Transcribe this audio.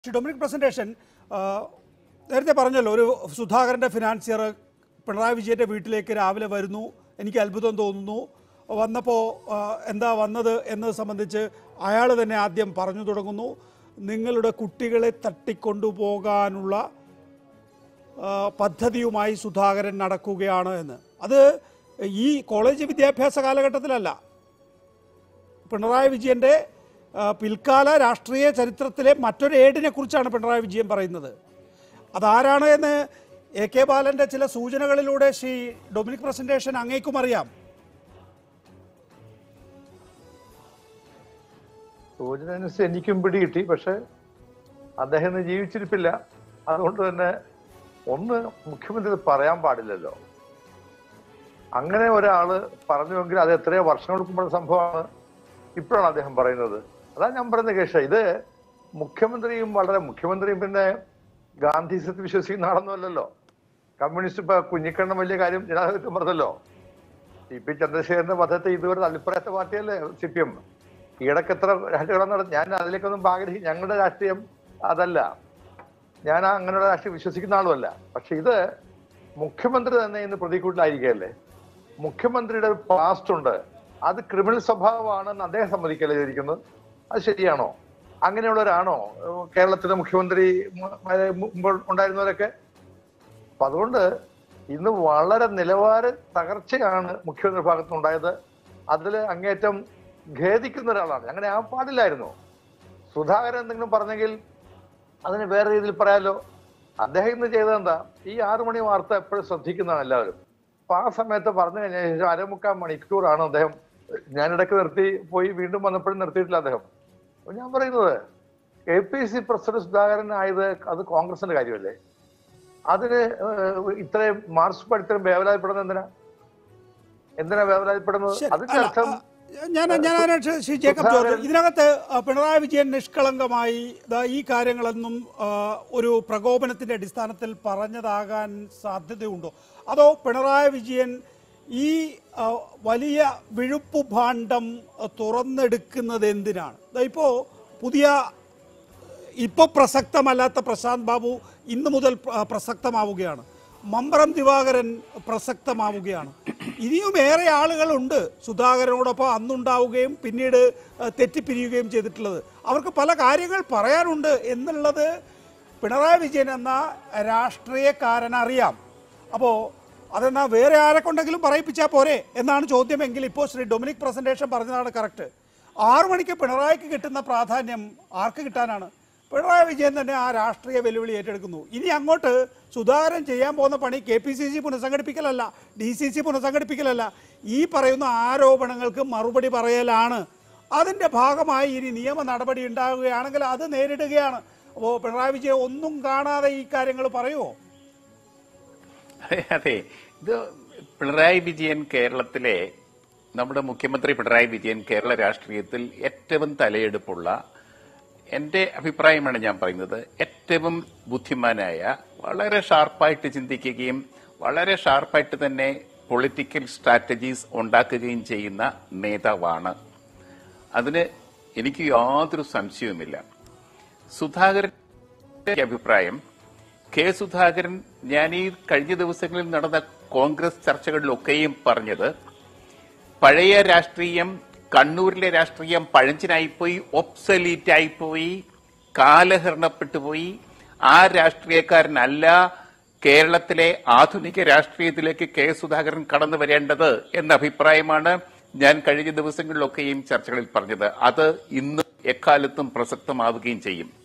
Shri Dominic presentation ആ, നേരത്തെ പറഞ്ഞല്ലോ ഒരു സുധാകരൻ്റെ ഫിനാൻസിയർ പിണറായി വിജയൻ്റെ വീട്ടിലേക്ക് രാവിലെ വരുന്നു എനിക്ക് അത്ഭുതം തോന്നുന്നു വന്നപ്പോൾ എന്താ വന്നത് എന്നത് സംബന്ധിച്ച് അയാൾ തന്നെ ആദ്യം പറഞ്ഞു തുടങ്ങുന്നു നിങ്ങളുടെ കുട്ടികളെ തട്ടിക്കൊണ്ടുപോകാനുള്ള ആ, പദ്ധതിയുമായി സുധാകരൻ നടക്കുകയാണ് എന്ന് അത് ഈ കോളേജ് വിദ്യാഭ്യാസ കാലഘട്ടത്തിലല്ല പിണറായി വിജയന്റെ ആ, പിൽക്കാല രാഷ്ട്രീയ ചരിത്രത്തിലെ മറ്റൊരു ഏടിനെ കുറിച്ചാണ് പിണറായി വിജയൻ പറയുന്നത് അതാരാണ് എന്ന് എ കെ ബാലന്റെ ചില സൂചനകളിലൂടെ ശ്രീ ഡൊമിനിക് പ്രസന്റേഷൻ അങ്ങേക്കും അറിയാം സൂചന അനുസരിച്ച് എനിക്കും പിടികിട്ടി പക്ഷെ അദ്ദേഹം ഇന്ന് ജീവിച്ചിരിപ്പില്ല അതുകൊണ്ട് തന്നെ ഒന്ന് മുഖ്യമന്ത്രി ഇത് പറയാൻ പാടില്ലല്ലോ അങ്ങനെ ഒരാള് പറഞ്ഞുവെങ്കിൽ അത് എത്രയോ വർഷങ്ങൾക്ക് മുമ്പുള്ള സംഭവമാണ് ഇപ്പോഴാണ് അദ്ദേഹം പറയുന്നത് അതാ ഞാൻ പറയുന്ന കേശ ഇത് മുഖ്യമന്ത്രിയും വളരെ മുഖ്യമന്ത്രിയും പിന്നെ ഗാന്ധിസത്തിൽ വിശ്വസിക്കുന്ന ആളൊന്നുമല്ലല്ലോ കമ്മ്യൂണിസ്റ്റ് ഇപ്പൊ കുഞ്ഞിക്കണ്ണൻ വലിയ കാര്യം ജനാധിപത്യം പറഞ്ഞല്ലോ സി പി ചന്ദ്രശേഖരന്റെ വധത്തെ ഇതുവരെ തള്ളിപ്പറയാത്ത പാർട്ടിയല്ലേ സി പി എം ഈടക്ക് എത്ര രാഷ്ട്രീയം നടന്നു ഞാൻ അതിലേക്കൊന്നും ആഗ്രഹിക്കും ഞങ്ങളുടെ രാഷ്ട്രീയം അതല്ല ഞാൻ ആ അങ്ങനെയുള്ള രാഷ്ട്രീയം വിശ്വസിക്കുന്ന ആളുമല്ല പക്ഷെ ഇത് മുഖ്യമന്ത്രി തന്നെ ഇന്ന് പ്രതികൂട്ടിലായിരിക്കുകയല്ലേ മുഖ്യമന്ത്രിയുടെ ഒരു പാസ്റ്റ് ഉണ്ട് അത് ക്രിമിനൽ സ്വഭാവമാണെന്ന് അദ്ദേഹം സമ്മതിക്കല്ലേ ചെയ്തിരിക്കുന്നത് അത് ശരിയാണോ അങ്ങനെയുള്ളവരാണോ ഏഹ് കേരളത്തിലെ മുഖ്യമന്ത്രി മ- മ- മുമ്പ് ഉണ്ടായിരുന്നവരൊക്കെ അപ്പൊ അതുകൊണ്ട് ഇന്ന് വളരെ നിലവാര തകർച്ചയാണ് മുഖ്യമന്ത്രി ഭാഗത്ത് ഉണ്ടായത് അതിൽ അങ്ങേറ്റം ഖേദിക്കുന്ന ഒരാളാണ് അങ്ങനെ ആ പാടില്ലായിരുന്നു സുധാകരൻ എന്തെങ്കിലും പറഞ്ഞെങ്കിൽ അതിന് വേറെ രീതിയിൽ പറയാലോ അദ്ദേഹം ഇന്ന് ചെയ്തത് എന്താ ഈ ആറു മണി വാർത്ത എപ്പോഴും ശ്രദ്ധിക്കുന്നതാണ് എല്ലാവരും അപ്പൊ ആ സമയത്ത് പറഞ്ഞു കഴിഞ്ഞ ശേഷം അരമുക്കാൽ മണിക്കൂറാണ് അദ്ദേഹം ഞാനിടയ്ക്ക് നിർത്തി പോയി വീണ്ടും വന്നപ്പോഴും നിർത്തിയിട്ടില്ല അദ്ദേഹം അപ്പൊ ഞാൻ പറയുന്നത് K P C president Sudhakaran ആയത് അത് കോൺഗ്രസിന്റെ കാര്യമല്ലേ അതിന് ഏഹ്, ഇത്രയും മാർക്സ് ഇത്രയും വേവലാതിപ്പെടുന്നത് എന്തിനാ എന്തിനാ വേവലാതിപ്പെടുന്നത് ശരി, അതിന്റെ അല്ല, അർത്ഥം ആ, ഞാൻ ഞാൻ അതിനകത്ത് ശ്രീ ജേക്കബ് ജോർജ് ഇതിനകത്ത് ആ, പിണറായി വിജയൻ നിഷ്കളങ്കമായി ദാ ഈ കാര്യങ്ങളൊന്നും ആ, ഒരു പ്രകോപനത്തിന്റെ അടിസ്ഥാനത്തിൽ പറഞ്ഞതാകാൻ സാധ്യതയുണ്ടോ അതോ പിണറായി വിജയൻ ഈ ആ, വലിയ വിഴുപ്പു ഭാണ്ഡം ആ, തുറന്നെടുക്കുന്നത് എന്തിനാണ് ദാ ഇപ്പോ പുതിയ ഇപ്പോൾ പ്രസക്തമല്ലാത്ത പ്രശാന്ത് ബാബു ഇന്നു മുതൽ പ്ര- പ്രസക്തമാവുകയാണ് മമ്പറം ദിവാകരൻ പ്രസക്തമാവുകയാണ് ഇനിയും ഏറെ ആളുകളുണ്ട് സുധാകരനോടൊപ്പം അന്നുണ്ടാവുകയും പിന്നീട് അഹ്, തെറ്റിപ്പിരിയുകയും ചെയ്തിട്ടുള്ളത് അവർക്ക് പല കാര്യങ്ങൾ പറയാനുണ്ട് എന്നുള്ളത് പിണറായി വിജയൻ എന്ന രാഷ്ട്രീയക്കാരൻ അറിയാം അപ്പോൾ അതെന്നാ വേറെ ആരെ കൊണ്ടെങ്കിലും പറയിപ്പിച്ചാൽ പോരെ എന്നാണ് ചോദ്യമെങ്കിൽ ഇപ്പോൾ ശ്രീ ഡൊമിനിക് പ്രസന്റേഷൻ പറഞ്ഞതാണ് കറക്റ്റ് ആറു മണിക്ക് പിണറായിക്ക് കിട്ടുന്ന പ്രാധാന്യം ആർക്ക് കിട്ടാനാണ് പിണറായി വിജയൻ തന്നെ ആ രാഷ്ട്രീയ വെല്ലുവിളി ഏറ്റെടുക്കുന്നു ഇനി അങ്ങോട്ട് സുധാകരൻ ചെയ്യാൻ പോകുന്ന പണി കെ പി സി സി പുനഃസംഘടിപ്പിക്കലല്ല ഡി സി സി പുനഃസംഘടിപ്പിക്കലല്ല ഈ പറയുന്ന ആരോപണങ്ങൾക്ക് മറുപടി പറയലാണ് അതിൻ്റെ ഭാഗമായി ഇനി നിയമ നടപടി ഉണ്ടാകുകയാണെങ്കിൽ അത് നേരിടുകയാണ് അപ്പോൾ പിണറായി വിജയൻ ഒന്നും കാണാതെ ഈ കാര്യങ്ങൾ പറയുമോ അതെ അതെ ഇത് പിണറായി വിജയൻ കേരളത്തിലെ നമ്മുടെ മുഖ്യമന്ത്രി പിണറായി വിജയൻ കേരള രാഷ്ട്രീയത്തിൽ ഏറ്റവും തലയെടുപ്പുള്ള എന്റെ അഭിപ്രായമാണ് ഞാൻ പറയുന്നത് ഏറ്റവും ബുദ്ധിമാനായ വളരെ ഷാർപ്പായിട്ട് ചിന്തിക്കുകയും വളരെ ഷാർപ്പായിട്ട് തന്നെ പൊളിറ്റിക്കൽ സ്ട്രാറ്റജീസ് ഉണ്ടാക്കുകയും ചെയ്യുന്ന നേതാവാണ് അതിന് എനിക്ക് യാതൊരു സംശയവുമില്ല സുധാകരന്റെ അഭിപ്രായം കെ സുധാകരൻ ഞാൻ ഈ കഴിഞ്ഞ ദിവസങ്ങളിൽ നടന്ന കോൺഗ്രസ് ചർച്ചകളിലൊക്കെയും പറഞ്ഞത് പഴയ രാഷ്ട്രീയം കണ്ണൂരിലെ രാഷ്ട്രീയം പഴഞ്ചനായിപ്പോയി ഒബ്സലീറ്റ് ആയിപ്പോയി കാലഹരണപ്പെട്ടുപോയി ആ രാഷ്ട്രീയക്കാരനല്ല കേരളത്തിലെ ആധുനിക രാഷ്ട്രീയത്തിലേക്ക് കെ സുധാകരൻ കടന്നു വരേണ്ടത് എന്ന അഭിപ്രായമാണ് ഞാൻ കഴിഞ്ഞ ദിവസങ്ങളിലൊക്കെയും ചർച്ചകളിൽ പറഞ്ഞത് അത് ഇന്ന് എക്കാലത്തും പ്രസക്തമാവുകയും ചെയ്യും